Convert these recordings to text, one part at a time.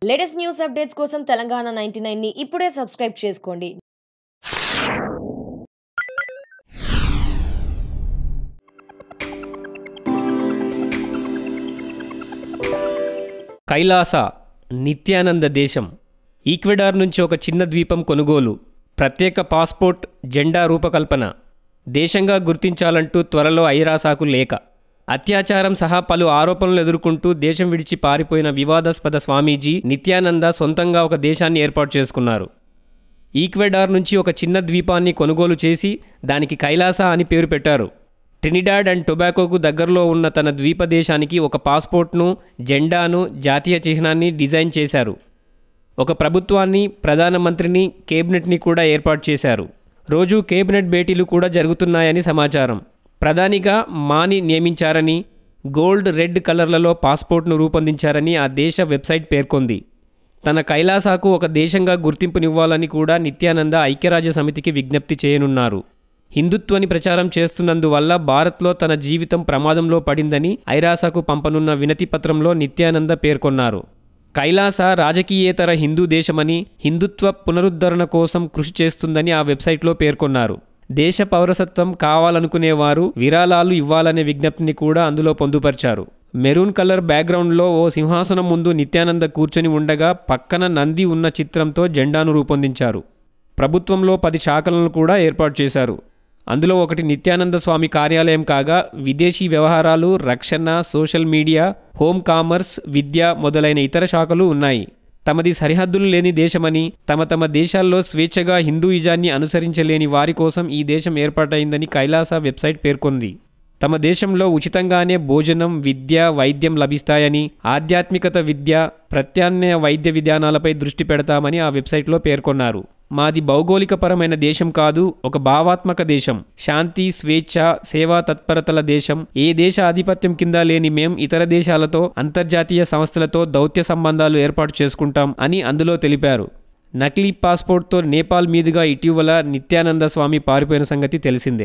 latest news updates కోసం Telangana ninety ని ఇప్పుడే సబ్స్క్రైబ్ చేసుకోండి కైలాస నిత్యానంద దేశం ఈక్వెడార్ నుంచి ఒక చిన్న ద్వీపం కొనుగోలు ప్రత్యేక పాస్పోర్ట్ జెండా రూపకల్పన దేశంగా గుర్తించాలంటూ త్వరలో ఐరాసాకు లేఖ అత్యాచారం సహా పలు ఆరోపణలు ఎదుర్కొంటూ దేశం విడిచి పారిపోయిన వివాదాస్పద స్వామీజీ నిత్యానంద సొంతంగా ఒక దేశాన్ని ఏర్పాటు చేసుకున్నారు ఈక్వెడార్ నుంచి ఒక చిన్న ద్వీపాన్ని కొనుగోలు చేసి దానికి కైలాస అని పేరు పెట్టారు ట్రినిడాడ్ అండ్ టొబాకోకు దగ్గరలో ఉన్న తన ద్వీప దేశానికి ఒక పాస్పోర్ట్ను జెండాను జాతీయ చిహ్నాన్ని డిజైన్ చేశారు ఒక ప్రభుత్వాన్ని ప్రధానమంత్రిని కేబినెట్ని కూడా ఏర్పాటు చేశారు రోజు కేబినెట్ భేటీలు కూడా జరుగుతున్నాయని సమాచారం ప్రధానిగా మాని నియమించారని గోల్డ్ రెడ్ కలర్లలో పాస్పోర్ట్ను రూపొందించారని ఆ దేశ వెబ్సైట్ పేర్కొంది తన కైలాసాకు ఒక దేశంగా గుర్తింపునివ్వాలని కూడా నిత్యానంద ఐక్యరాజ్య సమితికి విజ్ఞప్తి చేయనున్నారు హిందుత్వని ప్రచారం చేస్తున్నందువల్ల భారత్లో తన జీవితం ప్రమాదంలో పడిందని ఐరాసాకు పంపనున్న వినతి పత్రంలో నిత్యానంద పేర్కొన్నారు కైలాస రాజకీయేతర హిందూ దేశమని హిందుత్వ పునరుద్ధరణ కోసం కృషి చేస్తుందని ఆ వెబ్సైట్లో పేర్కొన్నారు దేశ పౌరసత్వం కావాలనుకునేవారు విరాళాలు ఇవ్వాలనే విజ్ఞప్తిని కూడా అందులో పొందుపరిచారు మెరూన్ కలర్ బ్యాక్గ్రౌండ్లో ఓ సింహాసనం ముందు నిత్యానంద కూర్చొని ఉండగా పక్కన నంది ఉన్న చిత్రంతో జెండాను రూపొందించారు ప్రభుత్వంలో పది శాఖలను కూడా ఏర్పాటు చేశారు అందులో ఒకటి నిత్యానంద స్వామి కార్యాలయం కాగా విదేశీ వ్యవహారాలు రక్షణ సోషల్ మీడియా హోమ్ కామర్స్ విద్య మొదలైన ఇతర శాఖలు ఉన్నాయి తమది సరిహద్దులు లేని దేశమని తమ తమ దేశాల్లో స్వేచ్ఛగా హిందూయిజాన్ని అనుసరించలేని వారి కోసం ఈ దేశం ఏర్పాటైందని కైలాస వెబ్సైట్ పేర్కొంది తమ దేశంలో ఉచితంగానే భోజనం విద్య వైద్యం లభిస్తాయని ఆధ్యాత్మికత విద్య ప్రత్యామ్నాయ వైద్య విధానాలపై దృష్టి పెడతామని ఆ వెబ్సైట్లో పేర్కొన్నారు మాది భౌగోళికపరమైన దేశం కాదు ఒక భావాత్మక దేశం శాంతి స్వేచ్ఛ సేవా తత్పరతల దేశం ఏ దేశ ఆధిపత్యం కింద లేని మేం ఇతర దేశాలతో అంతర్జాతీయ సంస్థలతో దౌత్య సంబంధాలు ఏర్పాటు చేసుకుంటాం అని అందులో తెలిపారు నకిలీ పాస్పోర్ట్తో నేపాల్ మీదుగా ఇటీవల నిత్యానంద స్వామి పారిపోయిన సంగతి తెలిసిందే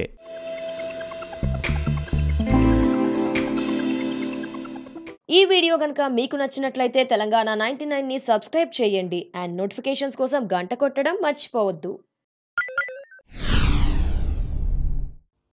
ఈ వీడియో కనుక మీకు నచ్చినట్లయితే తెలంగాణ నైన్టీ ని సబ్స్క్రైబ్ చేయండి అండ్ నోటిఫికేషన్స్ కోసం గంట కొట్టడం మర్చిపోవద్దు